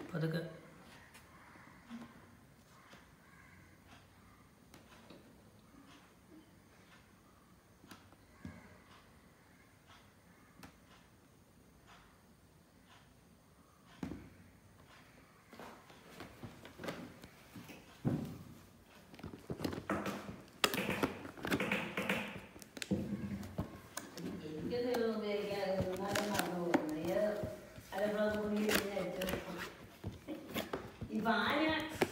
പതുക്കെ എനിക്കത് ഉപയോഗിക്കാൻ എന്നാലും മറന്നു പോകുന്നു ഏത് അരപ്പുറം തുണി ഇങ്ങനെ എടുത്ത് ഈ പാന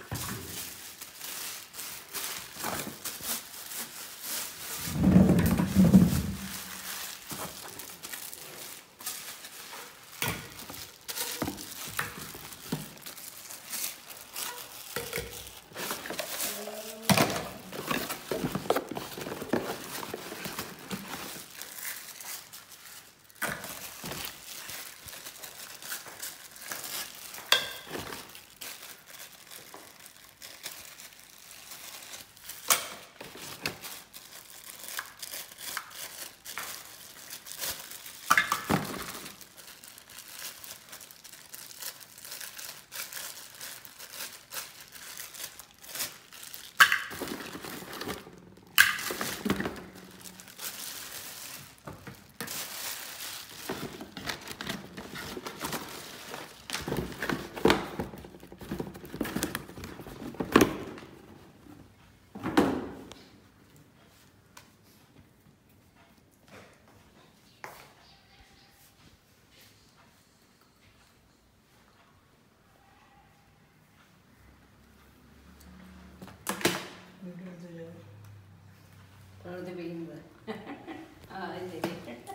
പ്രവർത്തിപ്പിക്കുന്നത് ആ അത് ശരി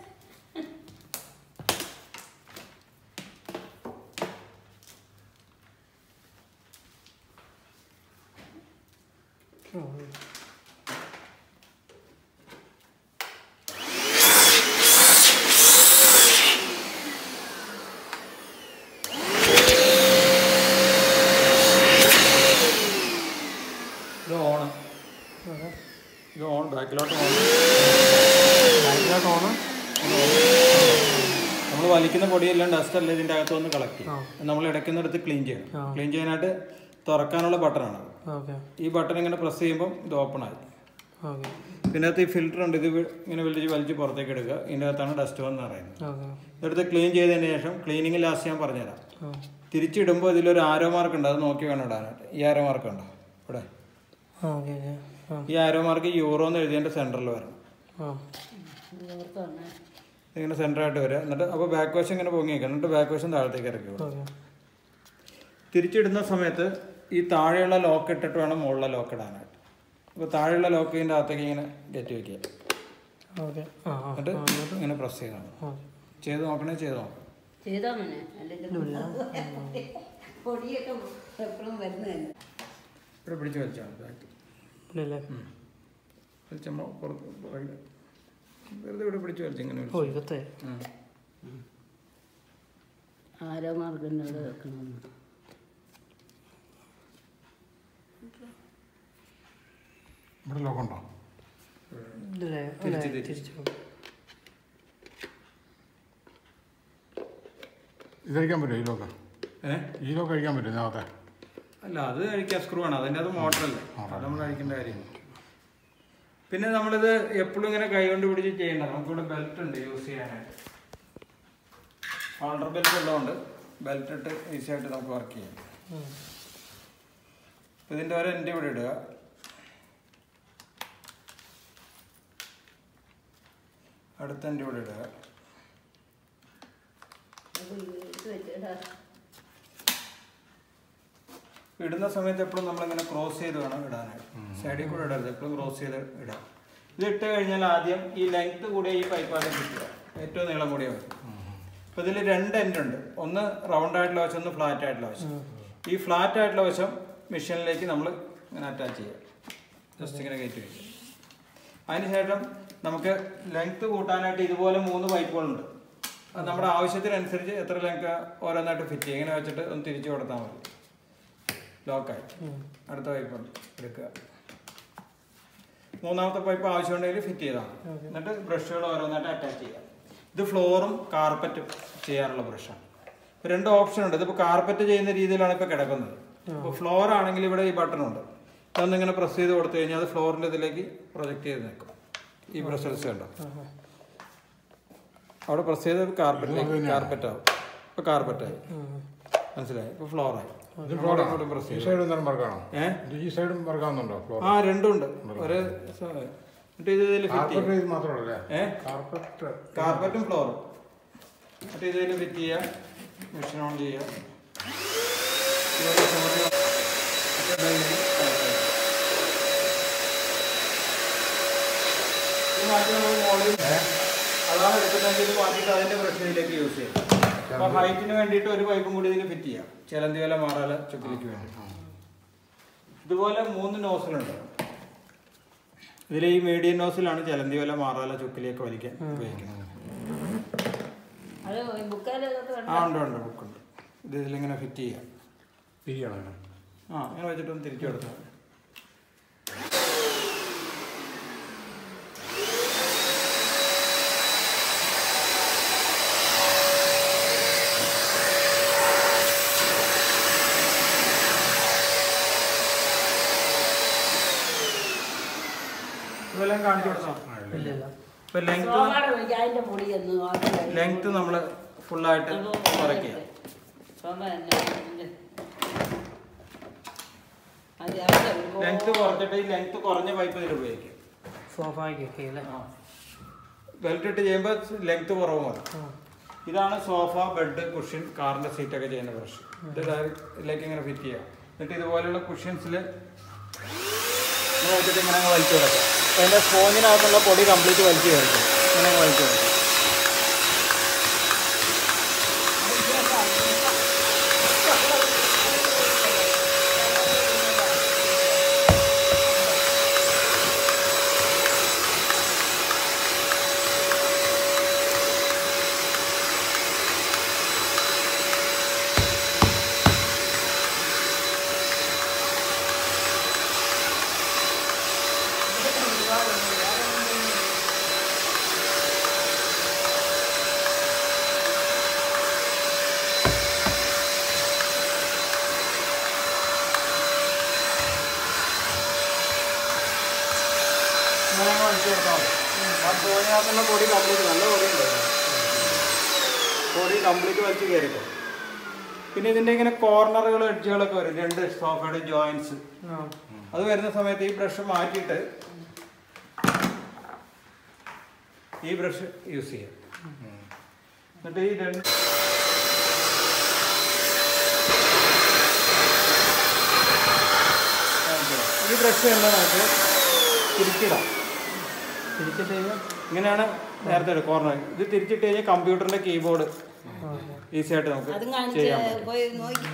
ഇത് ഓണ് ഇത് ഓൺ ബാക്കിലോട്ട് ഓൺ ബാക്കിലോട്ട് ഓണ് നമ്മൾ വലിക്കുന്ന പൊടിയെല്ലാം ഡസ്റ്റ് അല്ല ഇതിൻ്റെ അകത്ത് വന്ന് കളക്ട് ചെയ്യും നമ്മൾ ഇടയ്ക്കുന്നിടത്ത് ക്ലീൻ ചെയ്യണം ക്ലീൻ ചെയ്യാനായിട്ട് തുറക്കാനുള്ള ബട്ടണാണ് ഓക്കെ ഈ ബട്ടൺ ഇങ്ങനെ പ്രസ് ചെയ്യുമ്പം ഇത് ഓപ്പൺ ആയി ഓക്കെ ഇതിൻ്റെ അകത്ത് ഈ ഫിൽറ്റർ ഉണ്ട് ഇത് വി- ഇങ്ങനെ വലിച്ച് വലിച്ച് പുറത്തേക്ക് എടുക്കുക ഇതിൻ്റെ അകത്താണ് ഡസ്റ്റ് വന്ന് പറയുന്നത് ഓക്കെ ഇതെടുത്ത് ക്ലീൻ ചെയ്തതിന് ശേഷം ക്ലീനിങ് ലാസ്റ്റ് ഞാൻ പറഞ്ഞുതരാം ആ തിരിച്ചിടുമ്പോൾ ഇതിലൊരു ആരോ മാർക്ക് ഉണ്ട് അത് നോക്കി വേണം ഇടാനായിട്ട് ഈ ആരോ മാർക്ക് ഉണ്ടോ ഇവിടെ ഓക്കെ ഓക്കെ ആ ഈ ആരോ മാർക്ക് യൂറോ എന്ന് എഴുതിയതിൻ്റെ സെൻറ്ററിൽ വരണം ആ ഓർത്ത് വന്നേ ഇങ്ങനെ സെൻറ്ററായിട്ട് വരിക എന്നിട്ട് അപ്പോൾ ബാക്ക് വശം ഇങ്ങനെ പൊങ്ങി നിൽക്കുക എന്നിട്ട് ബാക്ക് വശം താഴത്തേക്ക് ഇറക്കി വിടും ഓക്കെ തിരിച്ചിടുന്ന സമയത്ത് ഈ താഴെയുള്ള ലോക്ക് ഇട്ടിട്ട് വേണം മുകളിലെ ലോക്ക് ഇടാനായിട്ട് അപ്പോൾ താഴെയുള്ള ലോക്ക് ഇതിൻ്റെ അകത്തേക്ക് ഇങ്ങനെ കയറ്റി വയ്ക്കുക ഓക്കെ ആ ആ എന്നിട്ട് ഇങ്ങനെ പ്രസ് ചെയ്താണ് ഓക്കെ ചെയ്ത് നോക്കണേ ചെയ്ത് നോക്കാം ചെയ്തോ മോനെ അല്ലെങ്കിൽ പൊടിയൊക്കെ എപ്പോഴും വരുന്നതന്നെ ഇവിടെ പിടിച്ച് വലിച്ചാൽ മതി ബാക്ക് ഇല്ലല്ലേ വലിച്ചമ്മ പുറത്ത് പുറകില്. വെറുതെ ഇവിടെ പിടിച്ച് വലിച്ച് ഇങ്ങനെ ഓ വലിച്ച്. ഇവത്തെ ഉം. ആരോ മാർഗന്നോട് വെക്കണമെന്ന് ഇവിടെ ലോക്കുണ്ടോ ഇല്ലല്ലേ തിരിച്ച് അല്ലേ, തിരിച്ച്. തിരിച്ചു ഇതഴിക്കാൻ പറ്റുമോ ഈ ലോക്ക് ഏ ഈ ലോക്ക് കഴിക്കാൻ പറ്റുമോ ഇതിനകത്തെ അല്ല അത് കഴിക്കാൻ സ്ക്രൂ ആണ് അതിൻ്റെ അത് മോട്ടറല്ലേ അത് നമ്മൾ കഴിക്കേണ്ട കാര്യം പിന്നെ നമ്മളിത് എപ്പോഴും ഇങ്ങനെ കൈ കൊണ്ട് പിടിച്ച് ചെയ്യണ്ട നമുക്കിവിടെ ബെൽറ്റ് ഉണ്ട് യൂസ് ചെയ്യാനായിട്ട് ഷോൾഡർ ബെൽറ്റ് ഉള്ളതുകൊണ്ട് ബെൽറ്റ് ഇട്ട് ഈസി ആയിട്ട് നമുക്ക് വർക്ക് ചെയ്യാം ഇപ്പം ഇതിൻ്റെ ഒരു എൻ്റെ ഇവിടെ ഇടുക അടുത്ത എൻ്റെ ഇവിടെ ഇടുക ഇത് വെച്ചിട്ടാ ഇടുന്ന സമയത്ത് എപ്പോഴും നമ്മളിങ്ങനെ ക്രോസ് ചെയ്ത് വേണം ഇടാനായിട്ട് സൈഡിൽ കൂടെ ഇടരുത് എപ്പോഴും ക്രോസ് ചെയ്ത് ഇടാം ഇത് ഇട്ട് കഴിഞ്ഞാൽ ആദ്യം ഈ ലെങ്ത് കൂടിയ ഈ പൈപ്പാണ് കിട്ടുക ഏറ്റവും നീളം കൂടിയ വരും അപ്പൊ ഇതിൽ രണ്ട് എൻഡ് ഉണ്ട് ഒന്ന് റൗണ്ട് ആയിട്ടുള്ള വശം ഒന്ന് ഫ്ലാറ്റ് ആയിട്ടുള്ള വശം ഈ ഫ്ലാറ്റ് ആയിട്ടുള്ള വശം മെഷീനിലേക്ക് നമ്മൾ ഇങ്ങനെ അറ്റാച്ച് ചെയ്യുക ജസ്റ്റ് ഇങ്ങനെ കയറ്റി വയ്ക്കുക അതിനുശേഷം നമുക്ക് ലെങ്ത് കൂട്ടാനായിട്ട് ഇതുപോലെ മൂന്ന് പൈപ്പുകളുണ്ട് അത് നമ്മുടെ ആവശ്യത്തിനനുസരിച്ച് എത്ര ലെങ്ത് ഓരോന്നായിട്ട് ഫിറ്റ് ചെയ്യും ഇങ്ങനെ വെച്ചിട്ട് ഒന്ന് തിരിച്ചു കൊടുത്താൽ മതി ലോക്കായി അടുത്ത പൈപ്പ് എടുക്കുക മൂന്നാമത്തെ പൈപ്പ് ആവശ്യമുണ്ടെങ്കിൽ ഫിറ്റ് ചെയ്താൽ മതി എന്നിട്ട് ബ്രഷുകൾ ഓരോന്നായിട്ട് അറ്റാച്ച് ചെയ്യുക ഇത് ഫ്ലോറും കാർപ്പറ്റും ചെയ്യാനുള്ള ബ്രഷാണ് രണ്ട് ഓപ്ഷൻ ഉണ്ട് ഇതിപ്പോൾ കാർപ്പറ്റ് ചെയ്യുന്ന രീതിയിലാണ് ഇപ്പോൾ കിടക്കുന്നത് ഇപ്പോൾ ഫ്ലോർ ആണെങ്കിൽ ഇവിടെ ഈ ബട്ടൺ ഉണ്ട് അതൊന്നിങ്ങനെ പ്രസ് ചെയ്ത് കൊടുത്തു കഴിഞ്ഞാൽ അത് ഫ്ലോറിൻ്റെ ഇതിലേക്ക് പ്രൊജക്റ്റ് ചെയ്ത് നിൽക്കും ഈ ബ്രസൽസ് കണ്ടോ അവിടെ പ്രസ് ചെയ്ത് കാർപ്പറ്റിലേക്ക് കാർപ്പറ്റ് ആവും ഇപ്പോൾ കാർപ്പറ്റായി മനസ്സിലായി ഇപ്പോൾ ഫ്ലോറായി ഇത് ഫ്ലോറാണോ? പ്രസ് ഈ ചെയ്തു സൈഡ് ഒന്നും വർക്കാണോ ഏഹ് ഇത് ഈ സൈഡും വർക്കാവുന്നുണ്ടോ ഫ്ലോർ ആ രണ്ടും ഉണ്ട് ഒരേ സ- എന്നിട്ട് ഇത് ഇതിൽ ഫിറ്റ് ചെയ്യും കാർപ്പറ്റ് ഇത് മാത്രമല്ലേ ഏഹ് കാർപ്പറ്റ് കാർപ്പറ്റും ഫ്ലോറും എന്നിട്ട് ഇതിൽ ഫിറ്റ് ചെയ്യുക മെഷീൻ ഓൺ ചെയ്യുക ഇവിടെ ഫ്ലോറിൽ മറ്റേ ഡൈനിങ് കണക്ട് ചെയ്യുക. ഇത് മാറ്റി നമ്മൾ മോളിൽ അതാണ് എടുക്കുന്നതെങ്കിൽ ഇത് മാറ്റിയിട്ട് അതിന്റെ ബ്രഷിലേക്ക് യൂസ് ചെയ്യാം അപ്പൊ ഹൈറ്റിന് വേണ്ടിയിട്ട് ഒരു പൈപ്പും കൂടി ഇതിൽ ഫിറ്റ് ചെയ്യാം ചിലന്തി വില മാറാല ചുക്കിലേക്ക് വേണ്ടി ഇതുപോലെ മൂന്ന് നോസിലുണ്ട് ഇതിൽ ഈ മീഡിയം നോസിലാണ് ചിലന്തി വില മാറാല ചുക്കിലേക്ക് വലിക്കാൻ ഉപയോഗിക്കുന്നത് അത് ബുക്കാലൊക്കെ ആ ഉണ്ട് ഉണ്ട് ബുക്കുണ്ട് ഇത് ഇതിലിങ്ങനെ ഫിറ്റ് ചെയ്യാം തിരിയാണ് അതിന്. ആ ഇങ്ങനെ വെച്ചിട്ടൊന്ന് തിരിച്ചു കൊടുത്താൽ മതി. ഇതെല്ലാം കാണിച്ചു കൊടുത്താൽ ഇല്ല ഇല്ല ഇപ്പൊ ലെങ്ത് സോമാടെ വിളിക്കാം അതിന്റെ പൊടി എന്ന് ലെങ്ത് നമ്മൾ ഫുള്ളായിട്ട് കുറയ്ക്കുക സോമ തന്നെ ഇതിന്റെ- അത് അവിടെ ഒരു ലെങ്ത് കുറച്ചിട്ട് ഈ ലെങ്ത് കുറഞ്ഞ പൈപ്പ് ഇതിൽ ഉപയോഗിക്കുക സോഫായിക്കൊക്കെ അല്ലേ ബെൽറ്റ് ഇട്ട് ചെയ്യുമ്പോൾ ലെങ്ത് കുറവ് മതി ആ ഇതാണ് സോഫ ബെഡ് കുഷ്യൻ കാറിന്റെ സീറ്റ് ഒക്കെ ചെയ്യുന്ന ബ്രഷ് ഇത് ഇതിലേക്ക് ഇങ്ങനെ ഫിറ്റ് ചെയ്യാം എന്നിട്ട് ഇതുപോലെയുള്ള കുഷ്യൻസിൽ ഇങ്ങനെ വെച്ചിട്ട് ഇങ്ങനെ അങ്ങ് വലിച്ചു കിടക്കാം അപ്പോൾ അതിൻ്റെ സ്പോഞ്ചിനകത്തുള്ള പൊടി കംപ്ലീറ്റ് വലിച്ചു കിടക്കും ഇങ്ങനെ അങ്ങ് വലിച്ചു കിടക്കും ഇങ്ങനെ അങ്ങ് വലിച്ചു കൊടുത്താൽ മതി ആ സ്പോഞ്ചിനകത്തുള്ള പൊടി കംപ്ലീറ്റ് നല്ല പൊടി ഉണ്ട് പൊടി കംപ്ലീറ്റ് വലിച്ച് കയറിക്കും പിന്നെ ഇതിൻ്റെ ഇങ്ങനെ കോർണറുകൾ എഡ്ജുകളൊക്കെ വരും രണ്ട് സോഫയുടെ ജോയിൻസ് ആ അത് വരുന്ന സമയത്ത് ഈ ബ്രഷ് മാറ്റിയിട്ട് ഈ ബ്രഷ് യൂസ് ചെയ്യാം എന്നിട്ട് ഈ രണ്ട് ഈ ബ്രഷ് എന്താ നമുക്ക് തിരിച്ചിടാം തിരിച്ചിട്ട് കഴിഞ്ഞാൽ ഇങ്ങനെയാണ് നേരത്തെ കോർണർ ഇത് തിരിച്ചിട്ട് കഴിഞ്ഞാൽ കമ്പ്യൂട്ടറിന്റെ കീബോർഡ് ഈസി ആയിട്ട് നമുക്ക് അതും കാണിച്ച് ചെയ്യാൻ പറ്റും പോയി നോക്കി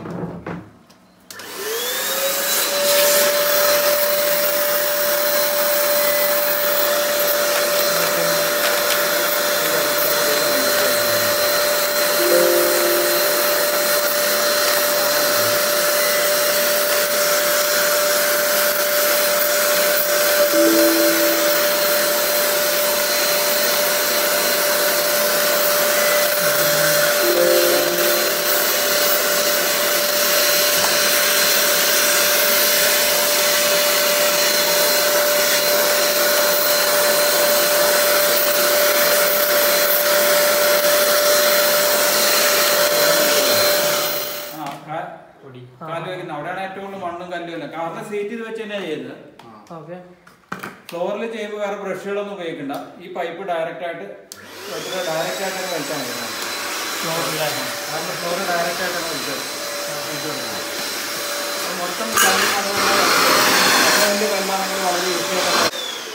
ആ, കാ- കാല് വെക്കുന്ന അവിടെയാണ് ഏറ്റവും കൂടുതൽ മണ്ണും കല്ലും എല്ലാം കാറിന്റെ സീറ്റ് ഇത് വെച്ച് തന്നെയാണ് ചെയ്യുന്നത് ഓക്കെ ഫ്ലോറിൽ ചെയ്യുമ്പോൾ വേറെ ബ്രഷുകളൊന്നും ഉപയോഗിക്കണ്ട ഈ പൈപ്പ് ഡയറക്റ്റ് ആയിട്ട് വെച്ചിട്ട് ഡയറക്റ്റ് ആയിട്ട് അങ്ങ് വലിച്ചാൽ മതി ഫ്ലോറിലെ കാരണം ഫ്ലോറ് ഡയറക്റ്റ് ആയിട്ട് അങ്ങ് വലിച്ചു വലിച്ചു കൊടുക്കണം അത് മൊത്തം കല്ലും അതുകൊണ്ട് അത്ര വലിയ കല്ലാണെങ്കിൽ വളരെ ഈസി ആയിട്ട്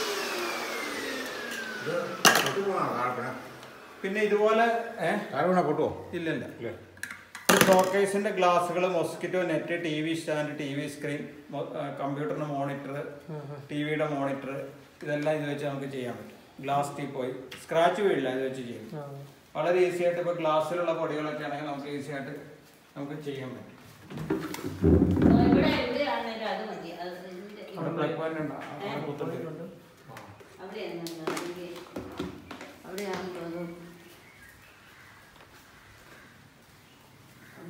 ഇത് പൊട്ടിപ്പോണോ കാർപ്പറ്റ് പിന്നെ ഇതുപോലെ ഏഹ് താഴെ വീണാ പൊട്ടുവോ ഇല്ലില്ല ഇല്ലേ ഷോക്കേസിന്റെ ഗ്ലാസ്സുകൾ mosquito net T V stand T V screen കമ്പ്യൂട്ടറിന്റെ മോണിറ്റർ ടി വിയുടെ മോണിറ്റർ ഇതെല്ലാം ഇത് വെച്ച് നമുക്ക് ചെയ്യാൻ പറ്റും ഗ്ലാസ് ടീ പോയി സ്ക്രാച്ച് വീഴില്ല ഇത് വെച്ച് ചെയ്യും ആ വളരെ ഈസി ആയിട്ട് ഇപ്പോൾ ഗ്ലാസ്സിലുള്ള പൊടികളൊക്കെ ആണെങ്കിൽ നമുക്ക് ഈസി ആയിട്ട് നമുക്ക് ചെയ്യാൻ പറ്റും ഇവിടെ എവിടെയാണേലും അത് മതി അത് ഇതിന്റെ അവിടെ പ്ലഗ് പോയിന്റ് ഉണ്ട് അവിടെ കുത്തുണ്ട് അവിടെയാണ് എനിക്ക് അവിടെയാണ് തോന്നുന്നു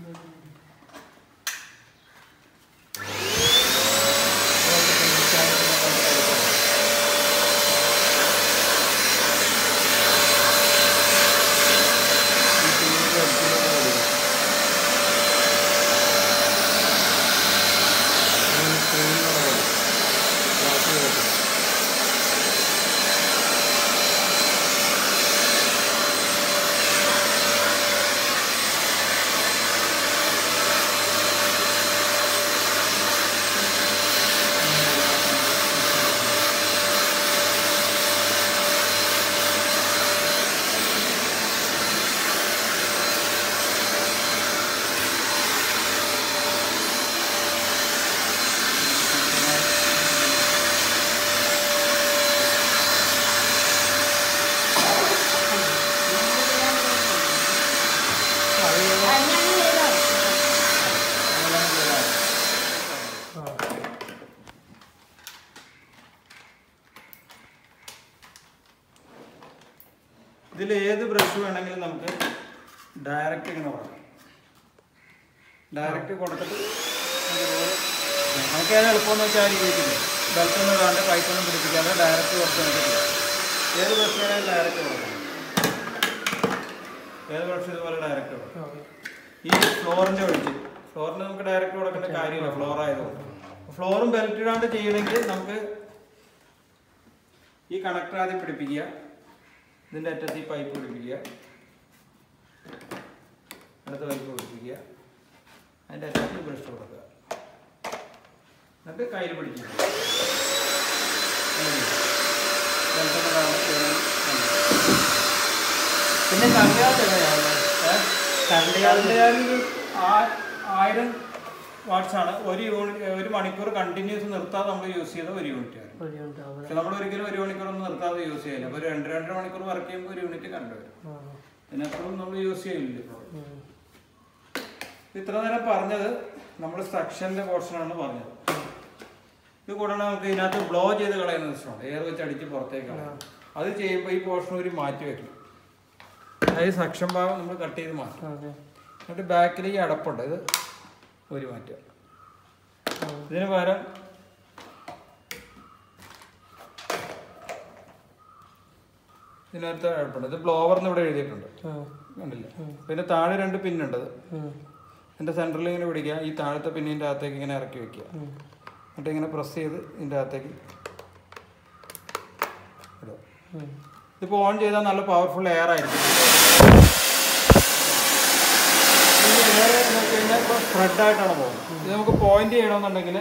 ആ ഇതിൽ ഏത് ബ്രഷ് വേണമെങ്കിലും നമുക്ക് ഡയറക്റ്റ് ഇങ്ങനെ കൊടുക്കാം ഡയറക്റ്റ് കൊടുത്തിട്ട് ഇതുപോലെ നമുക്ക് ഏത് എളുപ്പമെന്ന് വെച്ചാൽ ആ രീതിയിൽ ബെൽറ്റൊന്നും ഇടാണ്ട് പൈപ്പൊന്നും പിടിപ്പിക്കാതെ ഡയറക്റ്റ് കൊടുത്ത് നമുക്ക് ചെയ്യാം ഏത് ബ്രഷ് വേണമെങ്കിലും ഡയറക്റ്റ് കൊടുക്കാം ഏത് ബ്രഷ് ഇതുപോലെ ഡയറക്റ്റ് കൊടുക്കാം ഓക്കെ ഈ ഫ്ലോറിന്റെ ഒഴിച്ച് ഫ്ലോറിന് നമുക്ക് ഡയറക്റ്റ് കൊടുക്കേണ്ട കാര്യമില്ല ഫ്ലോർ ആയതുകൊണ്ട് ഫ്ലോറും ബെൽറ്റ് ഇടാണ്ട് ചെയ്യണമെങ്കിൽ നമുക്ക് ഈ കണക്ടർ ആദ്യം പിടിപ്പിക്കുക ഇതിന്റെ അറ്റത്ത് ഈ പൈപ്പ് പിടിപ്പിക്കുക അടുത്ത പൈപ്പ് പിടിപ്പിക്കുക അതിന്റെ അറ്റത്ത് ബ്രഷ് കൊടുക്കുക എന്നിട്ട് കയ്യിൽ പിടിക്കുക ബെൽറ്റ് ഇടാണ്ട് ചെയ്യണം. പിന്നെ കറണ്ട് എങ്ങനെയാണ് കറണ്ട് കറണ്ട് ആ- ആയിരം വാട്ട്സ് ആണ് ഒരു യൂണിറ്റ് ഒരു മണിക്കൂർ കണ്ടിന്യൂസ് നിർത്താതെ നമ്മൾ യൂസ് ചെയ്ത ഒരു യൂണിറ്റ് ആണ് ഒരു യൂണിറ്റ് ആവും പക്ഷെ നമ്മൾ ഒരിക്കലും ഒരു മണിക്കൂർ ഒന്നും നിർത്താതെ യൂസ് ചെയ്യില്ല അപ്പോൾ ഒരു രണ്ട് രണ്ടര മണിക്കൂർ വർക്ക് ചെയ്യുമ്പോൾ ഒരു യൂണിറ്റ് കണ്ടുവരും ആ ഇതിനപ്പുറം നമ്മൾ യൂസ് ചെയ്യില്ല ഇപ്പോൾ ഉം. ഇത്ര നേരം പറഞ്ഞത് നമ്മൾ സ്ട്രക്ഷറിന്റെ പോർഷനാണ് പറഞ്ഞത് ഇത് കൂടാതെ നമുക്ക് ഇതിനകത്ത് ബ്ലോ ചെയ്ത് കളയുന്ന സിസ്റ്റമുണ്ട് എയർ വെച്ച് അടിച്ച് പുറത്തേക്ക് കളയാം അത് ചെയ്യുമ്പോൾ ഈ പോർഷൻ ഒരു മാറ്റി വെക്കും അതായത് സക്ഷൻ ഭാഗം നമ്മൾ കട്ട് ചെയ്ത് മാറ്റും ഓക്കെ എന്നിട്ട് ബാക്കിൽ ഈ അടപ്പുണ്ട് ഇത് ഒരു മാറ്റുക ഇതിന് പകരം ഇതിനകത്ത് അടപ്പുണ്ട് ഇത് ബ്ലോവർ എന്ന് ഇവിടെ എഴുതിയിട്ടുണ്ട് ആ കണ്ടില്ല പിന്നെ താഴെ രണ്ട് പിന്നുണ്ട് ഇത് ഉം. എൻ്റെ സെൻറ്ററിൽ ഇങ്ങനെ പിടിക്കുക ഈ താഴത്തെ പിന്നിൻ്റെ അകത്തേക്ക് ഇങ്ങനെ ഇറക്കി വെക്കുക ഉം. എന്നിട്ട് ഇങ്ങനെ പ്രസ് ചെയ്ത് ഇതിൻ്റെ അകത്തേക്ക് ഇടുക ഉം. ഇതിപ്പോൾ ഓൺ ചെയ്താൽ നല്ല പവർഫുൾ എയർ ആയിരിക്കും ഈ എയർ നോക്കി കഴിഞ്ഞാൽ ഇപ്പോൾ സ്പ്രെഡ് ആയിട്ടാണ് പോകുന്നത് ഇത് നമുക്ക് പോയിന്റ് ചെയ്യണമെന്നുണ്ടെങ്കിൽ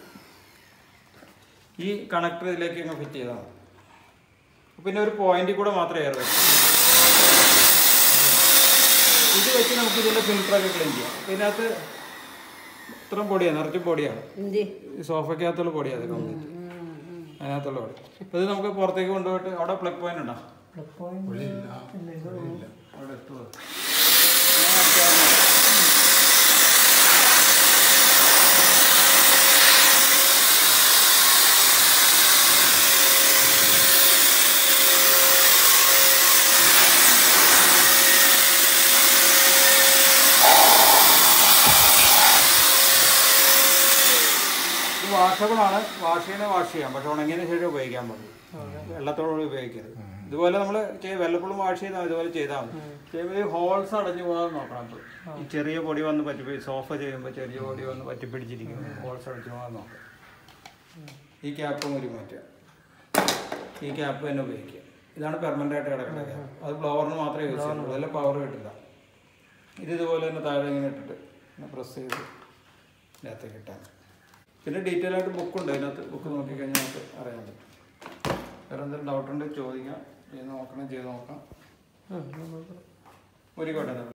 ഈ കണക്ടർ ഇതിലേക്ക് ഇങ്ങനെ ഫിറ്റ് ചെയ്താൽ മതി പിന്നെ ഒരു പോയിന്റിൽ കൂടെ മാത്രമേ എയർ വരും ഇത് വെച്ച് നമുക്ക് ഇതിൻ്റെ ഫിൽറ്ററൊക്കെ ക്ലീൻ ചെയ്യാം അപ്പോൾ ഇതിനകത്ത് ഇത്രയും പൊടിയാണ് നിറച്ച് പൊടിയാണ് എന്ത് ഈ സോഫയ്ക്കകത്തുള്ള പൊടിയാണ് കംപ്ലീറ്റ് അതിനകത്തുള്ള പൊടി അപ്പോൾ ഇത് നമുക്ക് പുറത്തേക്ക് കൊണ്ടുപോയിട്ട് അവിടെ പ്ലഗ് പോയിന്റ് ഉണ്ടോ പ്ലഗ് പോയിന്റ് ഇല്ല, ഇത് അവിടെ ഇട്ടു അത്. ഇത് വാഷബിളാണ് വാഷ് ചെയ്യുന്നത് വാഷ് ചെയ്യാം പക്ഷെ ഉണങ്ങിയതിന് ശേഷം ഉപയോഗിക്കാൻ പാടില്ല വെള്ളത്തോടുകൂടി ഉപയോഗിക്കരുത് ഇതുപോലെ നമ്മൾ വെള്ളപ്പുള്ളും വാഷ് ചെയ്താൽ ഇതുപോലെ ചെയ്താൽ മതി ചെയ്യുമ്പോൾ ഈ ഹോൾസ് അടഞ്ഞു പോകാതെ നോക്കണം ഇപ്പോൾ ഈ ചെറിയ പൊടി വന്ന് പറ്റി സോഫ ചെയ്യുമ്പോൾ ചെറിയ പൊടി വന്ന് പറ്റിപ്പിടിച്ചിരിക്കും ഹോൾസ് അടച്ചു പോകാതെ നോക്കാം ഈ ക്യാപ്പും ഒരു മാറ്റുക ഈ ക്യാപ്പ് തന്നെ ഉപയോഗിക്കുക ഇതാണ് പെർമനൻ്റ് ആയിട്ട് കിടക്കുന്ന ക്യാപ്പ് അത് ബ്ലോവറിന് മാത്രമേ യൂസ് ചെയ്യുള്ളൂ അതെല്ലാം പവർ കിട്ടില്ല ഇത് ഇതുപോലെ തന്നെ താഴെ ഇങ്ങനെ ഇട്ടിട്ട് പ്രസ് ചെയ്ത് ഇതിനകത്തേക്ക് ഇട്ടാൽ മതി. പിന്നെ ഡീറ്റെയിൽ ആയിട്ട് ബുക്കുണ്ട് അതിനകത്ത് ബുക്ക് നോക്കിക്കഴിഞ്ഞാൽ നമുക്ക് അറിയാൻ പറ്റും വേറെ എന്തെങ്കിലും ഡൗട്ട് ഉണ്ടെങ്കിൽ ചോദിക്കാം ചെയ്ത് നോക്കണം ചെയ്ത് നോക്കാം ഉം, നമുക്ക് ഒരു കോട്ടെ